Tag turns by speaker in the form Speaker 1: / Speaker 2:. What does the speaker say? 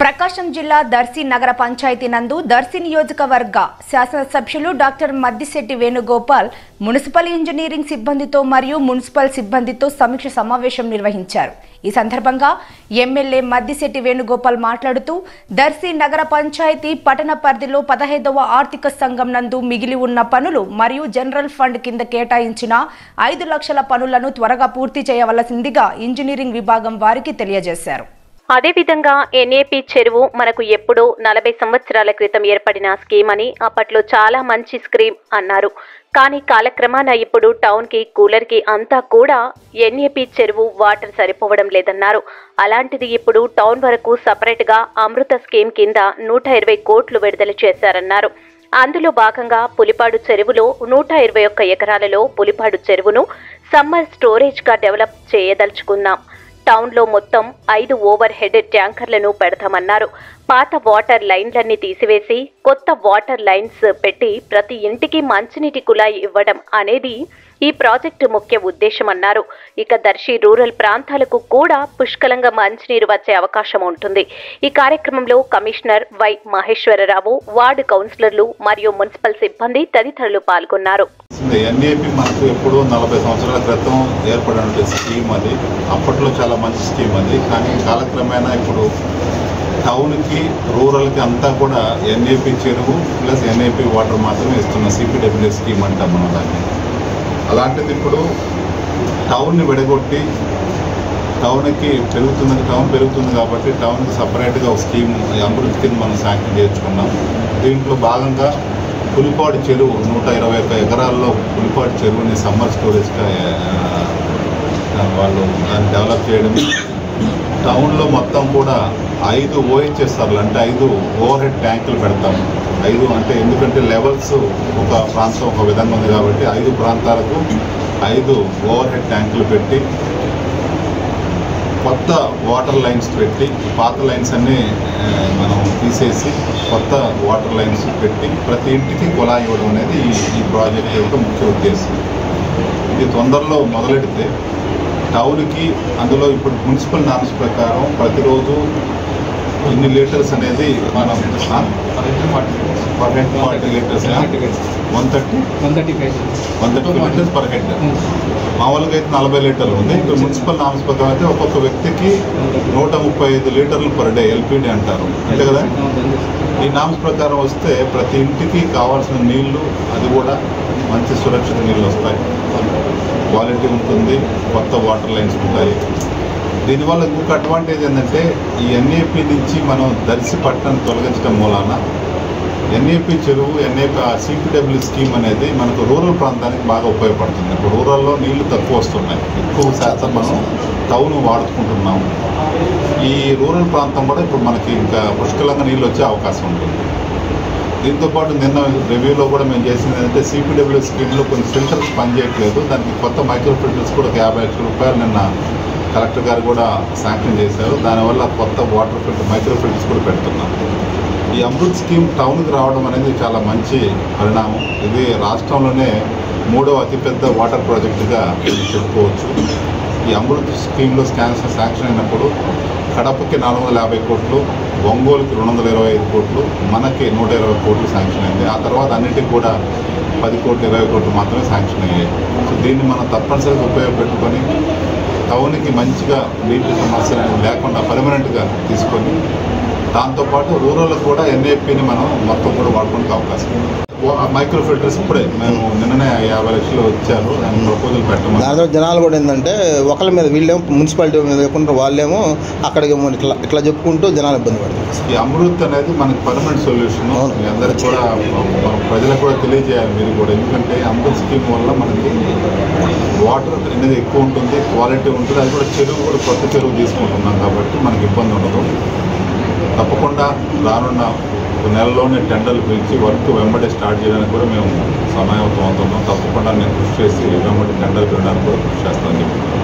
Speaker 1: ప్రకాశం జిల్లా దర్శి నగర పంచాయతీ నందు దర్శి నియోజకవర్గ శాసనసభ్యులు doctor Maddisetti Venugopal municipal engineering సిబ్బందితో మరియు మున్సిపల్ సిబ్బందితో సమీక్ష సమావేశం నిర్వహించారు ఈ సందర్భంగా ఎమ్మెల్యే మద్దిశెట్టి వేణుగోపాల్ మాట్లాడుతూ దర్శి నగర పంచాయతీ పట్టణ పరిధిలో పదహైదవ ఆర్థిక సంఘం నందు మిగిలి ఉన్న పనులు మరియు జనరల్ ఫండ్ కింద కేటాయించిన ఐదు లక్షల పనులను త్వరగా పూర్తి చేయవలసిందిగా ఇంజనీరింగ్ విభాగం వారికి తెలియజేశారు
Speaker 2: అదేవిధంగా ఎన్ఏపి చెరువు మనకు ఎప్పుడో నలభై సంవత్సరాల క్రితం ఏర్పడిన స్కీమ్ అని అప్పట్లో చాలా మంచి స్కీమ్ అన్నారు కానీ కాలక్రమాన ఇప్పుడు టౌన్ కి కూలర్ కి అంతా కూడా ఎన్ఏపి చెరువు వాటర్ సరిపోవడం లేదన్నారు అలాంటిది ఇప్పుడు టౌన్ వరకు సపరేట్ గా అమృత స్కీమ్ కింద నూట ఇరవై కోట్లు విడుదల చేశారన్నారు అందులో భాగంగా పులిపాడు చెరువులో నూట ఇరవై ఒక్క ఎకరాలలో పులిపాడు చెరువును సమ్మర్ స్టోరేజ్ గా డెవలప్ చేయదలుచుకున్నాం టౌన్లో మొత్తం ఐదు ఓవర్ హెడ్ ట్యాంకర్లను పెడతామన్నారు పాత వాటర్ లైన్లన్నీ తీసివేసి కొత్త వాటర్ లైన్స్ పెట్టి ప్రతి ఇంటికి మంచినీటి కుళాయి ఇవ్వడం అనేది ఈ ప్రాజెక్టు ముఖ్య ఉద్దేశమన్నారు ఇక దర్శి రూరల్ ప్రాంతాలకు కూడా పుష్కలంగా మంచినీరు వచ్చే అవకాశం ఉంటుంది ఈ కార్యక్రమంలో కమిషనర్ వై మహేశ్వరరావు వార్డు కౌన్సిలర్లు మరియు మున్సిపల్ సిబ్బంది తదితరులు పాల్గొన్నారు
Speaker 3: ఎన్ఏపి మనకు ఎప్పుడో నలభై సంవత్సరాల క్రితం ఏర్పడిన స్కీమ్ అది అప్పట్లో చాలా మంచి స్కీమ్ అది కానీ కాలక్రమేణా ఇప్పుడు టౌన్కి రూరల్కి అంతా కూడా ఎన్ఏపి చెరువు ప్లస్ ఎన్ఏపి వాటర్ మాత్రమే ఇస్తున్న సిపిడబ్ల్యూ స్కీమ్ అంటాం మనం దాన్ని అలాంటిది ఇప్పుడు టౌన్ని విడగొట్టి టౌన్కి పెరుగుతుంది టౌన్ పెరుగుతుంది కాబట్టి టౌన్కి సపరేట్గా ఒక స్కీమ్ అమృత్ కింద మనం శాంక్షన్ చేర్చుకున్నాం దీంట్లో భాగంగా పులిపాడు చెరువు నూట ఇరవై ఒక్క ఎకరాల్లో పులిపాడు చెరువుని సమ్మర్ స్టోరేజ్గా ఆ, వాళ్ళు దాన్ని డెవలప్ చేయడం టౌన్లో మొత్తం కూడా ఐదు ఓహెచ్ఎస్ఆర్లు అంటే ఐదు ఓవర్ హెడ్ ట్యాంకులు పెడతాం ఐదు అంటే ఎందుకంటే లెవెల్స్ ఒక ప్రాంతం ఒక విధంగా ఉంది కాబట్టి ఐదు ప్రాంతాలకు ఐదు ఓవర్ హెడ్ ట్యాంకులు పెట్టి కొత్త వాటర్ లైన్స్ పెట్టి పాత లైన్స్ అన్నీ ఆ, మనం తీసేసి కొత్త వాటర్ లైన్స్ పెట్టి ప్రతి ఇంటికి కుళాయి ఇవ్వడం అనేది ఈ ఈ ప్రాజెక్ట్ యొక్క ముఖ్య ఉద్దేశం ఇది తొందరలో మొదలెడితే టౌన్కి అందులో ఇప్పుడు మున్సిపల్ నామ్స్ ప్రకారం ప్రతిరోజు ఇన్ని లీటర్స్ అనేది మనం per head forty litres one thirty
Speaker 4: one thirty five
Speaker 3: one thirty litres per head మామూలుగా అయితే నలభై లీటర్లు ఉంది ఇప్పుడు మున్సిపల్ నామ్స్ ప్రకారం అయితే ఒక్కొక్క వ్యక్తికి నూట ముప్పై ఐదు లీటర్లు పర్ డే ఎల్పిడి అంటారు అంతే కదా ఈ నామ్స్ ప్రకారం వస్తే ప్రతి ఇంటికి కావాల్సిన నీళ్లు అది కూడా మంచి సురక్షిత నీళ్ళు వస్తాయి క్వాలిటీ ఉంటుంది కొత్త వాటర్ లైన్స్ ఉంటాయి దీనివల్ల ఇంకొక అడ్వాంటేజ్ ఏంటంటే ఈ ఎన్ఏపి నుంచి మనం దర్శి పట్టణాన్ని తొలగించడం మూలాన ఎన్ఏపి చెరువు ఎన్ఏపి సిపిడబ్ల్యూ స్కీమ్ అనేది మనకు రూరల్ ప్రాంతానికి బాగా ఉపయోగపడుతుంది ఇప్పుడు రూరల్లో నీళ్లు తక్కువ వస్తున్నాయి ఎక్కువ శాతం మనం టౌన్ వాడుకుంటున్నాం ఈ రూరల్ ప్రాంతం కూడా ఇప్పుడు మనకి ఇంకా పుష్కలంగా నీళ్ళు వచ్చే అవకాశం ఉంటుంది దీంతో పాటు నిన్న రివ్యూలో కూడా మేము చేసింది ఏంటంటే సిపిడబ్ల్యూ స్కీమ్లో కొన్ని ఫిల్టర్స్ పనిచేయట్లేదు దానికి కొత్త మైక్రో ఫిల్టర్స్ కూడా ఒక యాభై లక్షల రూపాయలు నిన్న కలెక్టర్ గారు కూడా శాంక్షన్ చేశారు దానివల్ల కొత్త వాటర్ ఫిల్టర్ మైక్రో ఫిల్టర్స్ కూడా పెడుతున్నాం ఈ అమృత్ స్కీమ్ టౌన్కి రావడం అనేది చాలా మంచి పరిణామం ఇది రాష్ట్రంలోనే మూడవ అతిపెద్ద వాటర్ ప్రాజెక్టుగా చెప్పుకోవచ్చు ఈ అమృత్ స్కీమ్లో స్కాన్సర్ శాంక్షన్ అయినప్పుడు కడపకి నాలుగు వందల యాభై కోట్లు ఒంగోలుకి రెండు వందల ఇరవై ఐదు కోట్లు మనకి నూట ఇరవై కోట్లు శాంక్షన్ అయింది ఆ తర్వాత అన్నిటికి కూడా పది కోట్లు ఇరవై కోట్లు మాత్రమే శాంక్షన్ అయ్యాయి సో దీన్ని మనం తప్పనిసరిగా ఉపయోగపెట్టుకొని టౌన్కి మంచిగా నీటి సమస్యలు అనేది లేకుండా పర్మనెంట్గా తీసుకొని దాంతోపాటు రూరల్ కూడా ఎన్ఏపిని మనం మొత్తం కూడా వాడుకోవడానికి అవకాశం ఉంది వా- మైక్రో ఫిల్టర్స్ ఇప్పుడే మేము నిన్ననే యాభై లక్షలు వచ్చారు దాని ప్రపోజల్ పెట్టమని
Speaker 5: దాంతో జనాలు కూడా ఏంటంటే ఒకళ్ళ మీద వీళ్ళేమో మున్సిపాలిటీ మీద లేకుండా వాళ్ళేమో అక్కడికి ఏమో ఇట్లా ఇట్లా చెప్పుకుంటూ జనాలు ఇబ్బంది పడతారు
Speaker 3: ఈ అమృత్ అనేది మనకి పర్మనెంట్ సొల్యూషన్
Speaker 5: అవును.
Speaker 3: మీ అందరికి కూడా మన ప్రజలకు కూడా తెలియజేయాలి మీరు కూడా ఎందుకంటే అమృత్ స్కీమ్ వల్ల మనకి వాటర్ అనేది ఎక్కువ ఉంటుంది క్వాలిటీ ఉంటుంది అది కూడా చెరువు కూడా కొత్త చెరువు తీసుకుంటున్నాం కాబట్టి మనకి ఇబ్బంది ఉండదు తప్పకుండా రానున్న ఒక నెలలోనే టెండర్లు పిలిచి వర్క్ వెంబడి స్టార్ట్ చేయడానికి కూడా మేము సమాయత్తం అవుతున్నాం తప్పకుండా నేను కృషి చేసి వెంబడి టెండర్ పెట్టడానికి కూడా కృషి చేస్తానని చెప్పి